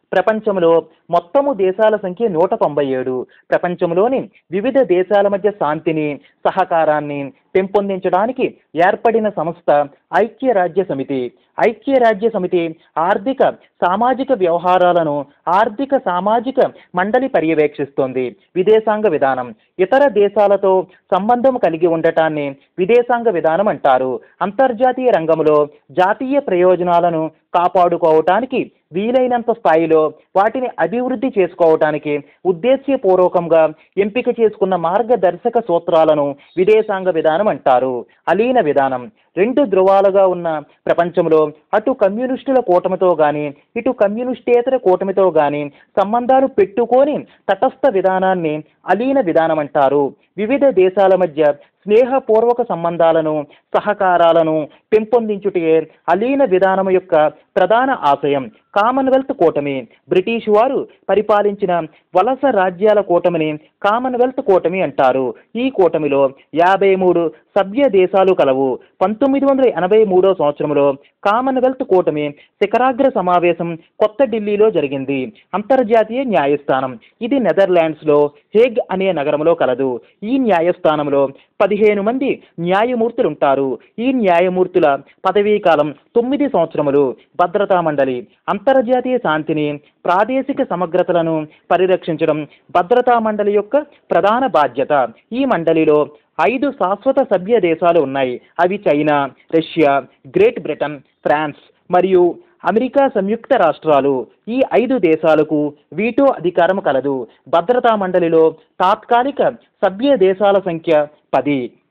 ప్రపంచంలో మొత్తము దేశాల సంఖ్య నూట తొంభై ఏడు ప్రపంచంలోని వివిధ దేశాల మధ్య శాంతిని సహకారాన్ని పెంపొందించడానికి ఏర్పడిన సంస్థ ఐక్యరాజ్య సమితి ఐక్యరాజ్య సమితి ఆర్థిక సామాజిక వ్యవహారాలను ఆర్థిక సామాజిక మండలి పర్యవేక్షిస్తోంది విదేశాంగ విధానం ఇతర దేశాలతో సంబంధం కలిగి ఉండటాన్ని విదేశాంగ విధానం అంటారు అంతర్జాతీయ రంగంలో జాతీయ ప్రయోజనాలను కాపాడుకోవటానికి వీలైనంత స్థాయిలో వాటిని అభివృద్ధి చేసుకోవటానికి ఉద్దేశ్యపూర్వకంగా ఎంపిక చేసుకున్న మార్గదర్శక సూత్రాలను విదేశాంగ విధానం అంటారు అలీన విధానం రెండు ధృవాలుగా ఉన్న ప్రపంచంలో అటు కమ్యూనిస్టుల కూటమితో గాని ఇటు కమ్యూనిస్టేతర కూటమితో గాని సంబంధాలు పెట్టుకొని తటస్థ విధానాన్ని అలీన విధానం అంటారు వివిధ దేశాల మధ్య స్నేహపూర్వక సంబంధాలను సహకారాలను పెంపొందించుటే అలీన విధానం యొక్క ప్రధాన ఆశయం కామన్వెల్త్ కూటమి బ్రిటిష్ వారు పరిపాలించిన వలస రాజ్యాల కూటమిని కామన్వెల్త్ కూటమి అంటారు ఈ కూటమిలో యాభై మూడు సభ్య దేశాలు కలవు పంతొమ్మిది వందల ఎనభై మూడో సంవత్సరంలో కామన్వెల్త్ కూటమి శిఖరాగ్ర సమావేశం కొత్త ఢిల్లీలో జరిగింది అంతర్జాతీయ న్యాయస్థానం ఇది నెదర్లాండ్స్లో హేగ్ అనే నగరంలో కలదు ఈ న్యాయస్థానంలో పదిహేను మంది న్యాయమూర్తులు ఉంటారు ఈ న్యాయమూర్తుల పదవీ కాలం తొమ్మిది సంవత్సరములు భద్రతా మండలి అంతర్జాతీయ శాంతిని ప్రాదేశిక సమగ్రతలను పరిరక్షించడం భద్రతా మండలి యొక్క ప్రధాన బాధ్యత ఈ మండలిలో ఐదు శాశ్వత సభ్య దేశాలు ఉన్నాయి అవి China Russia Great Britain France మరియు అమెరికా సంయుక్త రాష్ట్రాలు ఈ ఐదు దేశాలకు వీటో అధికారం కలదు భద్రతా మండలిలో తాత్కాలిక సభ్య దేశాల సంఖ్య పది